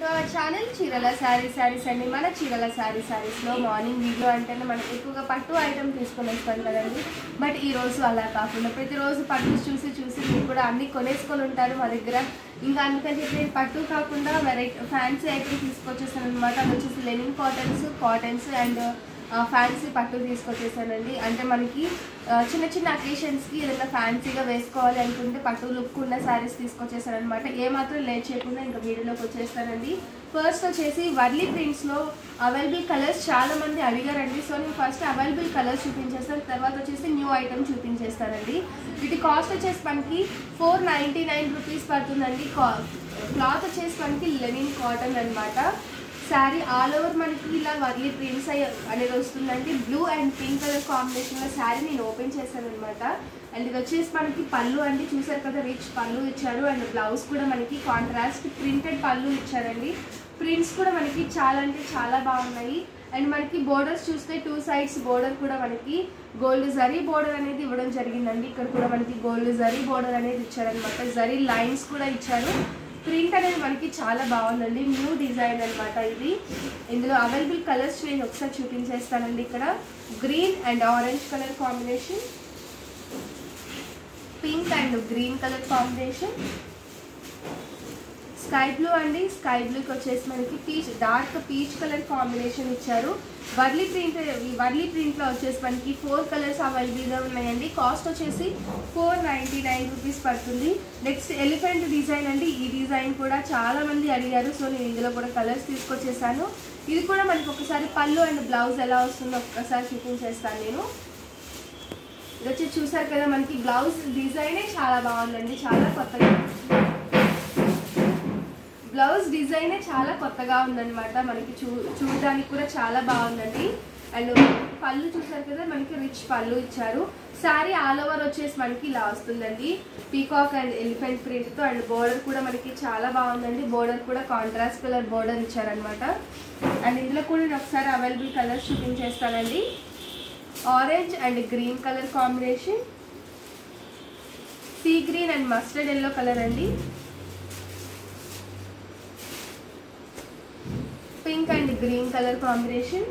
to our channel చీరల శారీ శారీస్ అండి మన చీరల శారీ శారీస్లో మార్నింగ్ వీడియో అంటేనే మనం ఎక్కువగా పట్టు ఐటమ్ తీసుకొని వస్తాం కదండి బట్ ఈ రోజు అలా కాకుండా ప్రతిరోజు పట్టు చూసి చూసి మీరు కూడా అన్ని కొనేసుకొని ఉంటారు మా దగ్గర ఇంకా అందుకని చెప్పి నేను పట్టు కాకుండా వెరైటీ ఫ్యాన్సీ ఐటమ్ తీసుకొచ్చేసాను అనమాట అది వచ్చేసి linen cottons cottons and fancy పట్టు తీసుకొచ్చేసానండి అంటే మనకి ఆ, చిన్న చిన్న అకేషన్స్కి ఏదైనా ఫ్యాన్సీగా వేసుకోవాలి అనుకుంటే పట్టు లుక్ ఉన్న శారీస్ తీసుకొచ్చేసాను అనమాట ఏమాత్రం లేట్ చేయకుండా ఇంకా వీడియోలోకి వచ్చేస్తానండి ఫస్ట్ వచ్చేసి వర్లీ ప్రింట్స్లో అవైలబుల్ కలర్స్ చాలా మంది అడిగారండి సో నేను ఫస్ట్ అవైలబుల్ కలర్స్ చూపించేస్తాను తర్వాత వచ్చేసి న్యూ ఐటమ్ చూపించేస్తానండి వీటి కాస్ట్ వచ్చేసి మనకి ఫోర్ నైంటీ నైన్ రూపీస్ పడుతుందండి క్లాత్ వచ్చేసి మనకి లెనిన్ కాటన్ అన్నమాట శారీ ఆల్ ఓవర్ మనకి ఇలా వర్లీ ప్రింట్స్ అయ్యి అనేది వస్తుందండి బ్లూ అండ్ పింక్ కలర్ కాంబినేషన్లో శారీ నేను ఓపెన్ చేశాను అనమాట అండ్ ఇది వచ్చేసి మనకి పళ్ళు అండి చూసారు కదా రిచ్ పళ్ళు ఇచ్చారు అండ్ బ్లౌజ్ కూడా మనకి కాంట్రాస్ట్ ప్రింటెడ్ పళ్ళు ఇచ్చారండి ప్రింట్స్ కూడా మనకి చాలా అంటే చాలా బాగున్నాయి అండ్ మనకి బోర్డర్స్ చూస్తే టూ సైడ్స్ బోర్డర్ కూడా మనకి గోల్డ్ జరీ బోర్డర్ అనేది ఇవ్వడం జరిగిందండి ఇక్కడ కూడా మనకి గోల్డ్ జరీ బోర్డర్ అనేది ఇచ్చారనమాట జరీ లైన్స్ కూడా ఇచ్చారు ప్రింట్ అనేది మనకి చాలా బాగుందండి న్యూ డిజైన్ అన్నమాట ఇది ఇందులో అవైలబుల్ కలర్స్ నేను ఒకసారి చూపించేస్తానండి ఇక్కడ green and orange colour combination pink and green colour combination sky blue అండి స్కై బ్లూకి వచ్చేసి మనకి peach dark peach colour combination ఇచ్చారు వర్లీ ప్రింట్ ఈ వర్లీ ప్రింట్లో వచ్చేసి మనకి ఫోర్ కలర్స్ అవైలబుల్గా ఉన్నాయండి కాస్ట్ వచ్చేసి ఫోర్ నైంటీ నైన్ రూపీస్ పడుతుంది నెక్స్ట్ ఎలిఫెంట్ డిజైన్ అండి ఈ డిజైన్ కూడా చాలా మంది అడిగారు సో నేను ఇందులో కూడా కలర్స్ తీసుకొచ్చేసాను ఇది కూడా మనకి ఒకసారి పళ్ళు అండ్ బ్లౌజ్ ఎలా వస్తుందో ఒక్కసారి చూపించేస్తాను నేను ఇది వచ్చి చూసారు కదా మనకి బ్లౌజ్ డిజైనే చాలా బాగుందండి చాలా కొత్తగా బ్లౌజ్ డిజైనే చాలా కొత్తగా ఉందన్నమాట మనకి చూ చూడడానికి కూడా చాలా బాగుందండి అండ్ పళ్ళు చూసారు కదా మనకి రిచ్ పళ్ళు ఇచ్చారు శారీ ఆల్ ఓవర్ వచ్చేసి మనకి ఇలా వస్తుందండి పీకాక్ అండ్ ఎలిఫెంట్ ప్రింట్తో అండ్ బోర్డర్ కూడా మనకి చాలా బాగుందండి బోర్డర్ కూడా కాంట్రాస్ట్ కలర్ బోర్డర్ ఇచ్చారనమాట అండ్ ఇందులో కూడా నేను ఒకసారి అవైలబుల్ కలర్స్ చూపించేస్తానండి orange and green colour combination sea green and mustard yellow colour అండి pink and green colour combination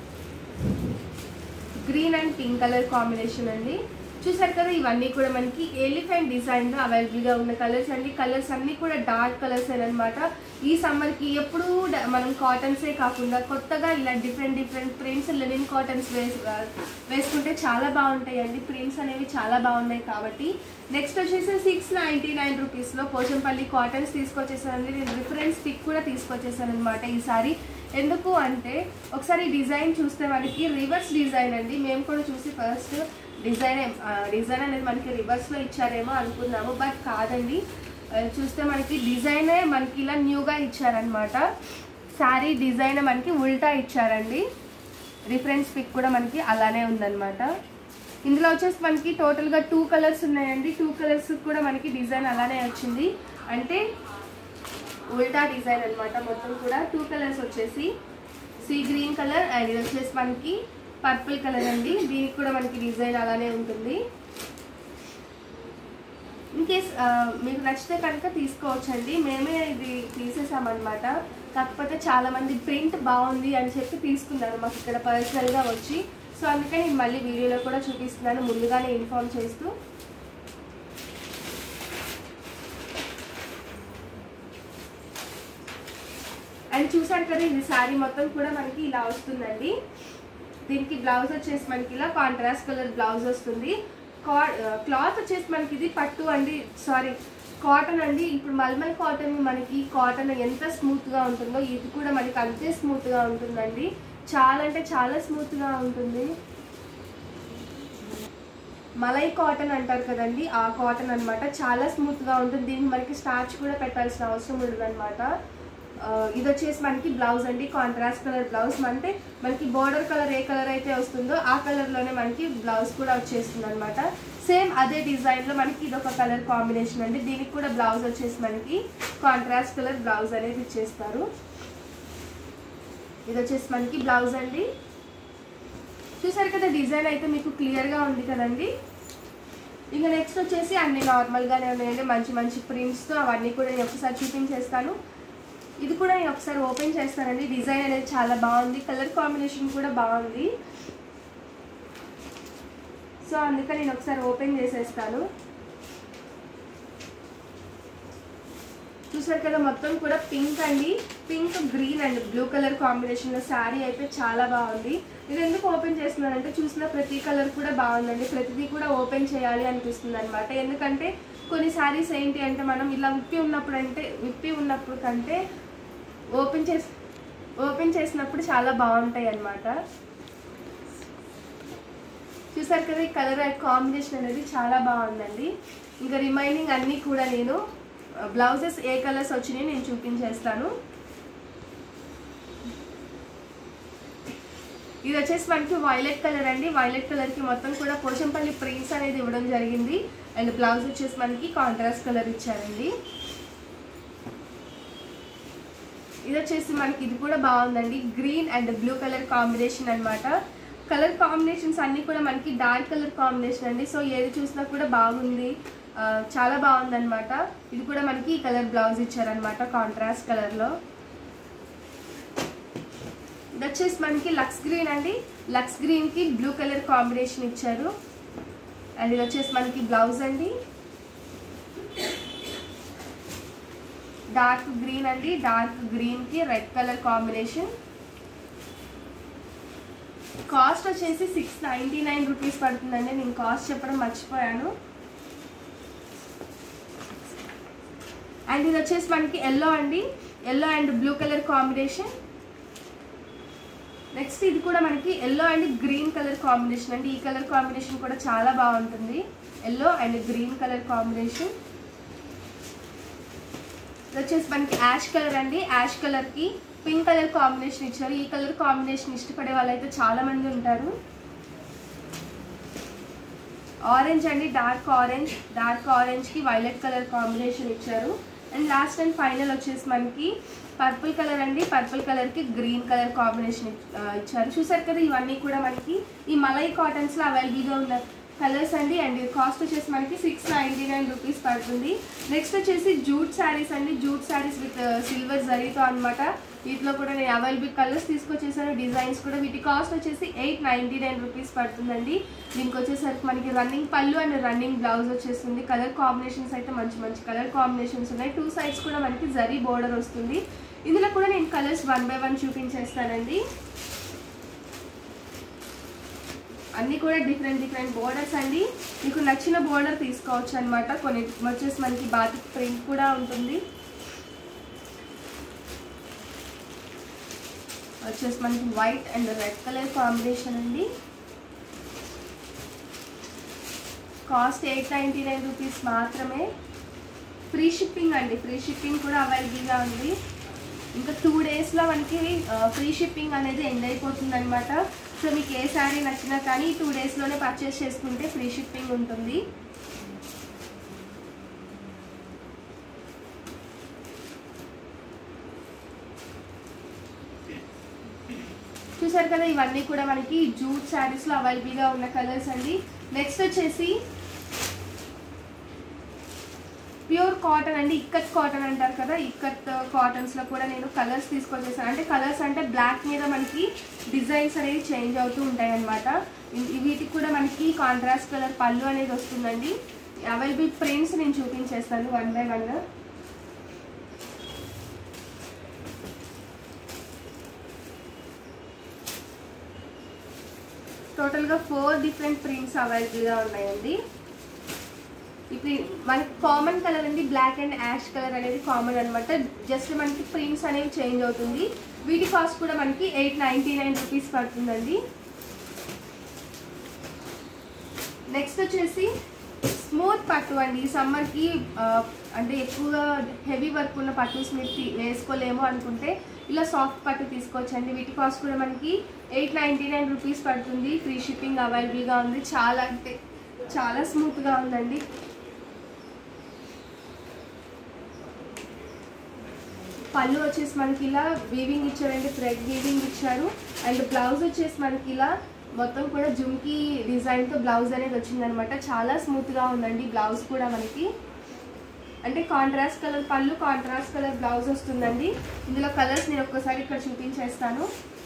green and pink colour combination అండి చూసారు కదా ఇవన్నీ కూడా మనకి ఎలిఫెంట్ డిజైన్లో అవైలబుల్గా ఉన్న కలర్స్ అండి కలర్స్ అన్నీ కూడా డార్క్ కలర్స్ అనమాట ఈ సమ్మర్కి ఎప్పుడూ డ- మనం కాటన్సే కాకుండా కొత్తగా ఇలా different different prints linen cottons వేస్ వేసుకుంటే చాలా బాగుంటాయి అండి ప్రింట్స్ అనేవి చాలా బాగున్నాయి కాబట్టి నెక్స్ట్ వచ్చేసి సిక్స్ నైంటీ నైన్ రూపీస్లో పోచంపల్లి కాటన్స్ తీసుకొచ్చేసానండి నేను రిఫరెన్స్ పిక్ కూడా తీసుకొచ్చేసాను అనమాట ఈసారి ఎందుకు అంటే ఒకసారి డిజైన్ చూస్తే మనకి రివర్స్ డిజైన్ అండి మేము కూడా చూసి ఫస్ట్ డిజైన్ డిజైన్ అనేది మనకి రివర్స్లో ఇచ్చారేమో అనుకున్నాము బట్ కాదండి ఆ, చూస్తే మనకి డిజైనే మనకి ఇలా న్యూగా ఇచ్చారనమాట శారీ డిజైన్ మనకి ఉల్టా ఇచ్చారండి రిఫరెన్స్ పిక్ కూడా మనకి అలానే ఉందన్నమాట ఇందులో వచ్చేసి మనకి టోటల్గా టూ కలర్స్ ఉన్నాయండి టూ కలర్స్ కూడా మనకి డిజైన్ అలానే వచ్చింది అంటే ఉల్టా డిజైన్ అన్నమాట మొత్తం కూడా టూ కలర్స్ వచ్చేసి సీ గ్రీన్ కలర్ అండ్ ఇది వచ్చేసి మనకి పర్పుల్ కలర్ అండి దీనికి కూడా మనకి డిజైన్ అలానే ఉంటుంది ఇన్ కేస్ మీకు నచ్చితే కనుక తీసుకోవచ్చండి మేమే ఇది తీసేసామన్నమాట కాకపోతే చాలా మంది ప్రింట్ బాగుంది అని చెప్పి తీసుకున్నారు మాకు ఇక్కడ పర్సనల్గా వచ్చి సో అందుకని నేను మళ్ళీ వీడియోలో కూడా చూపిస్తున్నాను ముందుగానే ఇన్ఫార్మ్ చేస్తూ అండ్ చూసారు కదా ఇది శారీ మొత్తం కూడా మనకి ఇలా వస్తుందండి దీనికి బ్లౌజ్ వచ్చేసి మనకి ఇలా కాంట్రాస్ట్ కలర్ బ్లౌజ్ వస్తుంది క్లాత్ వచ్చేసి మనకి ఇది పట్టు అండి సారీ కాటన్ అండి ఇప్పుడు మల్మల్ కాటన్ మనకి కాటన్ ఎంత స్మూత్గా ఉంటుందో ఇది కూడా మనకి అంతే స్మూత్గా ఉంటుందండి చాలా అంటే చాలా స్మూత్గా ఉంటుంది మలై కాటన్ అంటారు కదండి ఆ కాటన్ అన్నమాట చాలా స్మూత్గా ఉంటుంది దీనికి మనకి స్టార్చ్ కూడా పెట్టాల్సిన అవసరం ఉండదు అనమాట ఇది వచ్చేసి మనకి బ్లౌజ్ అండి కాంట్రాస్ట్ కలర్ బ్లౌజ్ అంటే మనకి బోర్డర్ కలర్ ఏ కలర్ అయితే వస్తుందో ఆ కలర్లోనే మనకి బ్లౌజ్ కూడా వచ్చేస్తుంది అనమాట సేమ్ అదే డిజైన్లో మనకి ఇది ఒక కలర్ కాంబినేషన్ అండి దీనికి కూడా బ్లౌజ్ వచ్చేసి మనకి కాంట్రాస్ట్ కలర్ బ్లౌజ్ అనేది ఇచ్చేస్తారు ఇది వచ్చేసి మనకి బ్లౌజ్ అండి చూసారు కదా డిజైన్ అయితే మీకు క్లియర్గా ఉంది కదండి ఇంకా నెక్స్ట్ వచ్చేసి అన్ని నార్మల్గానే ఉన్నాయండి మంచి మంచి ప్రింట్స్తో అవన్నీ కూడా నేను ఒకసారి చూపించేస్తాను ఇది కూడా నేను ఒకసారి ఓపెన్ చేస్తానండి డిజైన్ అనేది చాలా బాగుంది కలర్ కాంబినేషన్ కూడా బాగుంది సో అందుకని నేను ఒకసారి ఓపెన్ చేసేస్తాను చూసారు కదా మొత్తం కూడా పింక్ అండి pink green and blue colour combination లో శారీ అయితే చాలా బాగుంది ఇది ఎందుకు ఓపెన్ చేస్తున్నానంటే చూసిన ప్రతి కలర్ కూడా బాగుందండి ప్రతిదీ కూడా ఓపెన్ చేయాలి అనిపిస్తుంది అనమాట ఎందుకంటే కొన్ని శారీస్ ఏంటి అంటే మనం ఇలా విప్పి ఉన్నప్పుడు అంటే విప్పి ఉన్నప్పుడు కంటే ఓపెన్ చేసి ఓపెన్ చేసినప్పుడు చాలా బాగుంటాయి అన్నమాట చూసారు కదా ఈ కలర్ కాంబినేషన్ అనేది చాలా బాగుందండి ఇంకా రిమైనింగ్ అన్నీ కూడా నేను బ్లౌజెస్ ఏ కలర్స్ వచ్చినాయి నేను చూపించేస్తాను ఇది వచ్చేసి మనకి వైలెట్ కలర్ అండి వైలెట్ కలర్ కి మొత్తం కూడా పోచంపల్లి ప్రింట్స్ అనేది ఇవ్వడం జరిగింది అండ్ బ్లౌజ్ వచ్చేసి మనకి కాంట్రాస్ట్ కలర్ ఇచ్చారండి ఇది వచ్చేసి మనకి ఇది కూడా బాగుందండి green and blue colour combination అన్నమాట కలర్ కాంబినేషన్స్ అన్నీ కూడా మనకి డార్క్ కలర్ కాంబినేషన్ అండి సో ఏది చూసినా కూడా బాగుంది ఆ, చాలా బాగుందన్నమాట ఇది కూడా మనకి ఈ కలర్ బ్లౌజ్ ఇచ్చారనమాట కాంట్రాస్ట్ కలర్లో ఇది వచ్చేసి మనకి లక్స్ గ్రీన్ అండి లక్స్ గ్రీన్ కి బ్లూ కలర్ కాంబినేషన్ ఇచ్చారు అండ్ ఇది వచ్చేసి మనకి బ్లౌజ్ అండి డార్క్ గ్రీన్ అండి డార్క్ గ్రీన్ కి రెడ్ కలర్ కాంబినేషన్ కాస్ట్ వచ్చేసి సిక్స్ నైంటీ నైన్ రూపీస్ పడుతుందండి నేను కాస్ట్ చెప్పడం మర్చిపోయాను అండ్ ఇది వచ్చేసి మనకి ఎల్లో అండి yellow and blue colour combination next ఇది కూడా మనకి yellow and green colour combination అండి ఈ కలర్ కాంబినేషన్ కూడా చాలా బాగుంటుంది yellow and green colour combination ఇది వచ్చేసి మనకి యాష్ కలర్ అండి యాష్ కలర్ కి పింక్ కలర్ కాంబినేషన్ ఇచ్చారు ఈ కలర్ కాంబినేషన్ ఇష్టపడే వాళ్ళైతే చాలా మంది ఉంటారు ఆరెంజ్ అండి డార్క్ ఆరెంజ్ డార్క్ ఆరెంజ్ కి వైలెట్ కలర్ కాంబినేషన్ ఇచ్చారు అండ్ లాస్ట్ అండ్ ఫైనల్ వచ్చేసి మనకి పర్పుల్ కలర్ అండి పర్పుల్ కలర్ కి గ్రీన్ కలర్ కాంబినేషన్ ఇచ్చారు చూసారు కదా ఇవన్నీ కూడా మనకి ఈ మలై కాటన్స్ లో అవైలబుల్ గా ఉన్న కలర్స్ అండి అండ్ కాస్ట్ వచ్చేసి మనకి సిక్స్ నైంటీ నైన్ రూపీస్ పడుతుంది నెక్స్ట్ వచ్చేసి జూట్ శారీస్ అండి జూట్ శారీస్ విత్ సిల్వర్ జరీతో అన్నమాట వీటిలో కూడా నేను అవైలబుల్ కలర్స్ తీసుకొచ్చేసాను డిజైన్స్ కూడా వీటి కాస్ట్ వచ్చేసి ఎయిట్ నైంటీ నైన్ రూపీస్ పడుతుందండి దీనికి వచ్చేసరికి మనకి రన్నింగ్ పళ్ళు అండ్ రన్నింగ్ బ్లౌజ్ వచ్చేస్తుంది కలర్ కాంబినేషన్స్ అయితే మంచి మంచి కలర్ కాంబినేషన్స్ ఉన్నాయి టూ సైడ్స్ కూడా మనకి జరీ బోర్డర్ వస్తుంది ఇందులో కూడా నేను కలర్స్ వన్ బై వన్ చూపించేస్తానండి అన్నీ కూడా డిఫరెంట్ డిఫరెంట్ బోర్డర్స్ అండి మీకు నచ్చిన బోర్డర్ తీసుకోవచ్చు అనమాట కొన్ని వచ్చేసి మనకి బాతిక్ ప్రింట్ కూడా ఉంటుంది వచ్చేసి మనకి white and red colour combination అండి cost eight ninety nine rupees మాత్రమే ఫ్రీ షిప్పింగ్ అండి ఫ్రీ షిప్పింగ్ కూడా అవైలబుల్గా ఉంది ఇంకా టూ డేస్లో మనకి ఫ్రీ షిప్పింగ్ అనేది ఎండ్ అయిపోతుంది అనమాట సో మీకు ఏ శారీ నచ్చినా కానీ టూ డేస్లోనే పర్చేస్ చేసుకుంటే ఫ్రీ షిప్పింగ్ ఉంటుంది చూసారు కదా ఇవన్నీ కూడా మనకి జూట్ శారీస్లో అవైలబుల్గా ఉన్న కలర్స్ అండి నెక్స్ట్ వచ్చేసి ప్యూర్ కాటన్ అండి ఇక్కత్ కాటన్ అంటారు కదా ఇక్కత్ కాటన్స్ లో కూడా నేను కలర్స్ తీసుకొచ్చేసాను అంటే కలర్స్ అంటే బ్లాక్ మీద మనకి డిజైన్స్ అనేవి చేంజ్ అవుతూ ఉంటాయి అనమాట వీటికి కూడా మనకి కాంట్రాస్ట్ కలర్ పళ్ళు అనేది వస్తుందండి అవైలబుల్ ప్రింట్స్ నేను చూపించేస్తాను వన్ బై వన్ టోటల్గా ఫోర్ డిఫరెంట్ ప్రింట్స్ అవైలబుల్గా ఉన్నాయండి ఇప్పుడు మనకి కామన్ కలర్ అండి బ్లాక్ అండ్ యాష్ కలర్ అనేది కామన్ అనమాట జస్ట్ మనకి ప్రింట్స్ అనేవి చేంజ్ అవుతుంది వీటి కాస్ట్ కూడా మనకి ఎయిట్ నైంటీ నైన్ రూపీస్ పడుతుందండి నెక్స్ట్ వచ్చేసి స్మూత్ పట్టు అండి సమ్మర్కి అంటే ఎక్కువగా హెవీ వర్క్ ఉన్న పట్టుస్ మీరు తీ- వేసుకోలేము అనుకుంటే ఇలా సాఫ్ట్ పట్టు తీసుకోవచ్చండి వీటి కాస్ట్ కూడా మనకి ఎయిట్ నైంటీ నైన్ రూపీస్ పడుతుంది ఫ్రీ షిప్పింగ్ అవైలబుల్గా ఉంది చాలా అంటే చాలా స్మూత్గా ఉందండి పళ్ళు వచ్చేసి మనకి ఇలా వీవింగ్ ఇచ్చారండి థ్రెడ్ వీవింగ్ ఇచ్చారు అండ్ బ్లౌజ్ వచ్చేసి మనకి ఇలా మొత్తం కూడా జుమ్కి డిజైన్తో బ్లౌజ్ అనేది వచ్చిందనమాట చాలా స్మూత్గా ఉందండి బ్లౌజ్ కూడా మనకి అంటే కాంట్రాస్ట్ కలర్ పళ్ళు కాంట్రాస్ట్ కలర్ బ్లౌజ్ వస్తుందండి ఇందులో కలర్స్ నేను ఒక్కసారి ఇక్కడ చూపించేస్తాను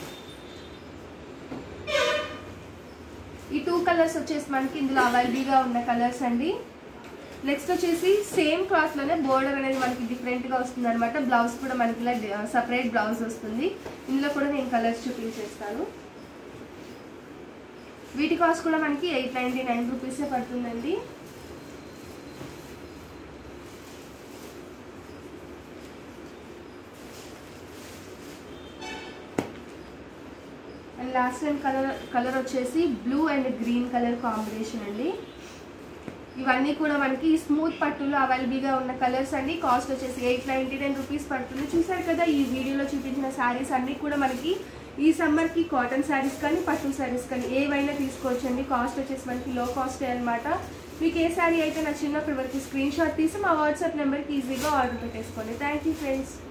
ఈ టూ కలర్స్ వచ్చేసి మనకి ఇందులో అవైలబుల్గా ఉన్న కలర్స్ అండి నెక్స్ట్ వచ్చేసి సేమ్ క్లాత్లోనే బోర్డర్ అనేది మనకి డిఫరెంట్గా వస్తుంది అనమాట బ్లౌజ్ కూడా మనకి ఇలా సపరేట్ బ్లౌజ్ వస్తుంది ఇందులో కూడా నేను కలర్స్ చూపించేస్తాను వీటి కాస్ట్ కూడా మనకి ఎయిట్ నైంటీ నైన్ రూపీసే పడుతుందండి and last time colour colour వచ్చేసి blue and green colour combination అండి ఇవన్నీ కూడా మనకి స్మూత్ పట్టులో అవైలబుల్గా ఉన్న కలర్స్ అండి కాస్ట్ వచ్చేసి ఎయిట్ నైంటీ నైన్ రూపీస్ పడుతుంది చూసారు కదా ఈ వీడియోలో చూపించిన శారీస్ అన్నీ కూడా మనకి ఈ సమ్మర్కి కాటన్ శారీస్ కానీ పట్టు శారీస్ కానీ ఏవైనా తీసుకోవచ్చండి కాస్ట్ వచ్చేసి మనకి లో కాస్ట్ అనమాట మీకు ఏ శారీ అయితే నచ్చిందో అక్కడి వరకు స్క్రీన్ షాట్ తీసి మా వాట్సాప్ నెంబర్కి ఈజీగా ఆర్డర్ పెట్టేసుకోండి థ్యాంక్ యూ ఫ్రెండ్స్